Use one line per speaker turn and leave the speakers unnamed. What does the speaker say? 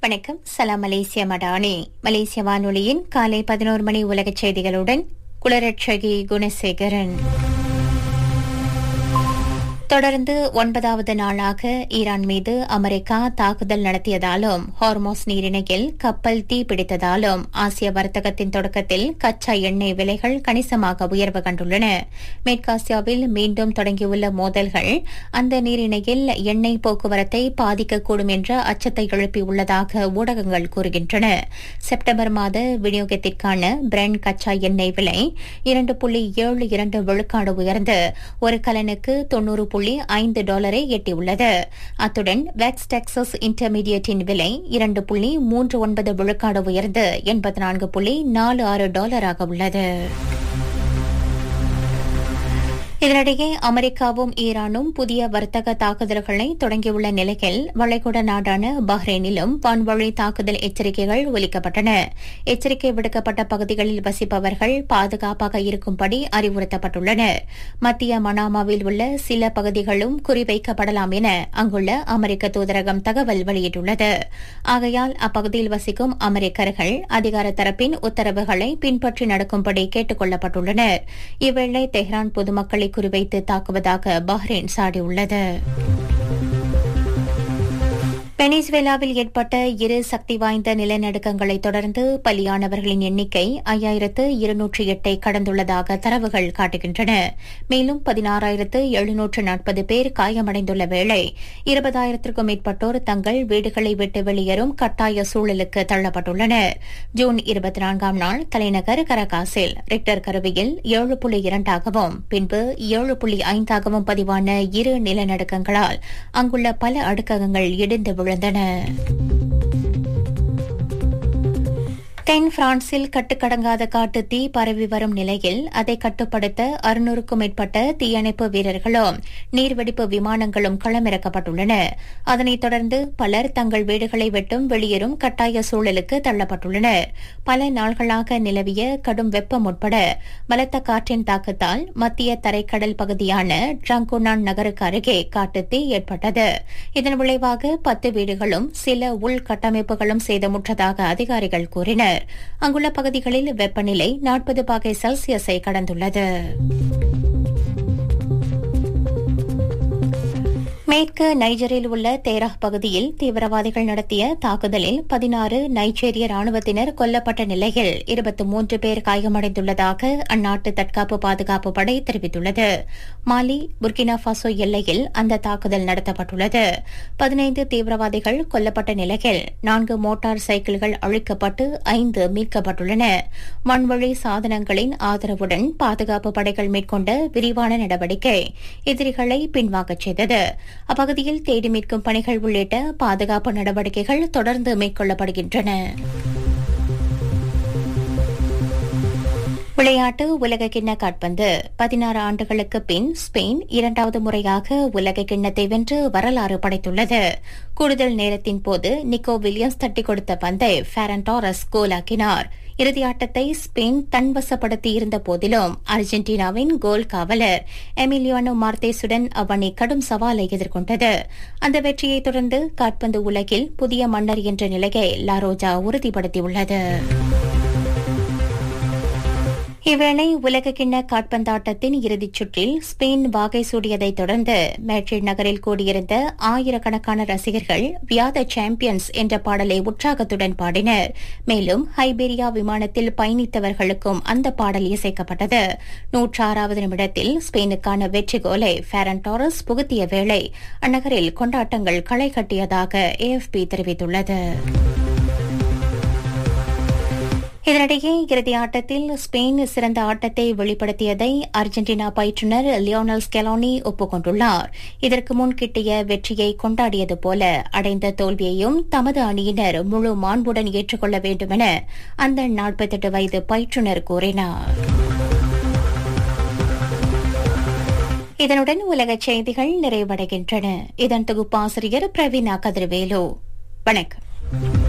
வணக்கம் சலாம் மலேசிய மடானி மலேசிய வானொலியின் காலை பதினோரு மணி உலகச் செய்திகளுடன் குளரட்சகி குணசேகரன் தொடர்ந்து ஒன்பதாவது நாளாக ஈரான் மீது அமெரிக்கா தாக்குதல் நடத்தியதாலும் ஹார்மோஸ் நீரிணையில் கப்பல் தீப்பிடித்ததாலும் ஆசிய வர்த்தகத்தின் தொடக்கத்தில் கச்சா எண்ணெய் விலைகள் கணிசமாக உயர்வு கண்டுள்ளன மேற்காசியாவில் மீண்டும் தொடங்கியுள்ள மோதல்கள் அந்த நீரிணையில் எண்ணெய் போக்குவரத்தை பாதிக்கக்கூடும் என்ற அச்சத்தை எழுப்பியுள்ளதாக ஊடகங்கள் கூறுகின்றன செப்டம்பர் மாத விநியோகத்திற்கான பிரெண்ட் கச்சா எண்ணெய் விலை இரண்டு புள்ளி ஏழு இரண்டு விழுக்காடு உயர்ந்து ஒரு கலனுக்கு தொன்னூறு புள்ளி ஐந்து டாலரை எட்டியுள்ளது அத்துடன் வெக்ஸ் டெக்சஸ் இன்டர்மீடியட்டின் விலை இரண்டு புள்ளி மூன்று ஒன்பது விழுக்காடு உயர்ந்து எண்பத்தி நான்கு புள்ளி நாலு ஆறு டாலராக உள்ளது இதனிடையே அமெரிக்காவும் ஈரானும் புதிய வர்த்தக தாக்குதல்களை தொடங்கியுள்ள நிலையில் வளைகுடா நாடான பஹ்ரைனிலும் வான்வழி தாக்குதல் எச்சரிக்கைகள் ஒலிக்கப்பட்டன எச்சரிக்கை விடுக்கப்பட்ட பகுதிகளில் வசிப்பவர்கள் பாதுகாப்பாக இருக்கும்படி அறிவுறுத்தப்பட்டுள்ளனர் மத்திய மனாமாவில் உள்ள சில பகுதிகளும் குறிவைக்கப்படலாம் என அங்குள்ள அமெரிக்க தூதரகம் தகவல் வெளியிட்டுள்ளது ஆகையால் அப்பகுதியில் வசிக்கும் அமெரிக்கர்கள் அதிகார தரப்பின் உத்தரவுகளை பின்பற்றி நடக்கும்படி கேட்டுக் கொள்ளப்பட்டுள்ளனர் இவ்வேளை தெஹ்ரான் பொதுமக்களை குறிவைத்து தாக்குவதாக பஹ்ரைன் சாடியுள்ளது வெனிசுவேலாவில் ஏற்பட்ட இரு சக்தி வாய்ந்த நிலநடுக்கங்களை தொடர்ந்து பலியானவர்களின் எண்ணிக்கை ஐயாயிரத்து இருநூற்றி எட்டை கடந்துள்ளதாக தரவுகள் காட்டுகின்றன மேலும் பதினாறாயிரத்து எழுநூற்று நாற்பது பேர் காயமடைந்துள்ள வேளை இருபதாயிரத்திற்கும் மேற்பட்டோர் தங்கள் வீடுகளை விட்டு வெளியேறும் கட்டாய சூழலுக்கு தள்ளப்பட்டுள்ளனர் ஜூன் இருபத்தி நான்காம் நாள் தலைநகர் கரகாசில் ரிக்டர் கருவியில் ஏழு புள்ளி இரண்டாகவும் பின்பு ஏழு புள்ளி ஐந்தாகவும் பதிவான இரு நிலநடுக்கங்களால் அங்குள்ள பல அடுக்ககங்கள் இடிந்து விழுந்தன தென் பிரான்சில் கட்டுக்கடங்காத காட்டு தீ பரவி வரும் நிலையில் அதை கட்டுப்படுத்த அறுநூறுக்கும் மேற்பட்ட தீயணைப்பு வீரர்களும் நீர்வெடிப்பு விமானங்களும் களமிறக்கப்பட்டுள்ளன அதனைத் தொடர்ந்து பலர் தங்கள் வீடுகளை விட்டும் வெளியேறும் கட்டாய சூழலுக்கு தள்ளப்பட்டுள்ளனர் பல நாள்களாக நிலவிய கடும் வெப்பம் உட்பட பலத்த காற்றின் தாக்கத்தால் மத்திய தரைக்கடல் பகுதியான ட்ரங்குனான் நகருக்கு அருகே காட்டுத்தீ ஏற்பட்டது இதன் விளைவாக பத்து வீடுகளும் சில உள்கட்டமைப்புகளும் சேதமுற்றதாக அதிகாரிகள் கூறினர் அங்குள்ள பகுதிகளில் வெப்பநிலை நாற்பது பாகை செல்சியஸை கடந்துள்ளது மேற்கு நைஜரில் உள்ள தேரா பகுதியில் தீவிரவாதிகள் நடத்திய தாக்குதலில் பதினாறு நைஜேரிய ராணுவத்தினர் கொல்லப்பட்ட நிலையில் இருபத்தி மூன்று பேர் காயமடைந்துள்ளதாக அந்நாட்டு தற்காப்பு பாதுகாப்பு படை தெரிவித்துள்ளது மாலி புர்கினா பாசோ எல்லையில் அந்த தாக்குதல் நடத்தப்பட்டுள்ளது பதினைந்து தீவிரவாதிகள் கொல்லப்பட்ட நிலையில் நான்கு மோட்டார் சைக்கிள்கள் அழிக்கப்பட்டு ஐந்து மீட்கப்பட்டுள்ளன மண்வழி சாதனங்களின் ஆதரவுடன் பாதுகாப்பு படைகள் மேற்கொண்ட விரிவான நடவடிக்கை எதிரிகளை பின்வாங்கச் செய்தது அப்பகுதியில் தேடி மீட்கும் பணிகள் உள்ளிட்ட பாதுகாப்பு நடவடிக்கைகள் தொடர்ந்து மேற்கொள்ளப்படுகின்றன விளையாட்டு உலக கிண்ண காட்பந்து பதினாறு ஆண்டுகளுக்கு பின் ஸ்பெயின் இரண்டாவது முறையாக உலக கிண்ணத்தை வென்று வரலாறு படைத்துள்ளது கூடுதல் நேரத்தின் போது நிக்கோ வில்லியம்ஸ் தட்டிக் கொடுத்த பந்தை ஃபேரன் டாரஸ் கோலாக்கினார் இறுதி ஆட்டத்தை ஸ்பெயின் தன்வசப்படுத்தி இருந்த போதிலும் அர்ஜென்டினாவின் கோல் காவலர் எமிலியானோ மார்த்தேசுடன் அவ்வணி கடும் சவாலை எதிர்கொண்டது அந்த வெற்றியை தொடர்ந்து காட்பந்து உலகில் புதிய மன்னர் என்ற நிலையை லாரோஜா உறுதிப்படுத்தியுள்ளது இவ்வேளை உலக கிண்ண காட்பந்தாட்டத்தின் இறுதிச் சுற்றில் ஸ்பெயின் வாகை சூடியதைத் தொடர்ந்து மேட்ரிட் நகரில் கூடியிருந்த ஆயிரக்கணக்கான ரசிகர்கள் வியாத சாம்பியன்ஸ் என்ற பாடலை உற்சாகத்துடன் பாடினர் மேலும் ஹைபீரியா விமானத்தில் பயணித்தவர்களுக்கும் அந்த பாடல் இசைக்கப்பட்டது நூற்றாறாவது நிமிடத்தில் ஸ்பெயினுக்கான வெற்றி கோலை ஃபேரன் டாரஸ் புகுத்திய வேளை அந்நகரில் கொண்டாட்டங்கள் களை கட்டியதாக ஏஎஃப்பி தெரிவித்துள்ளது இதனிடையே இறுதி ஆட்டத்தில் ஸ்பெயின் சிறந்த ஆட்டத்தை வெளிப்படுத்தியதை அர்ஜென்டினா பயிற்றுநர் லியோனல் ஸ்கெலோனி ஒப்புக்கொண்டுள்ளார் இதற்கு முன் கிட்டிய வெற்றியை கொண்டாடியது போல அடைந்த தோல்வியையும் தமது அணியினர் முழு மாண்புடன் ஏற்றுக்கொள்ள வேண்டும் என அந்த நாற்பத்தெட்டு வயது பயிற்றுநர் கூறினார் இதனுடன் உலகச் செய்திகள் நிறைவடைகின்றன இதன் தொகுப்பாசிரியர் பிரவீனா கதிர்வேலு வணக்கம்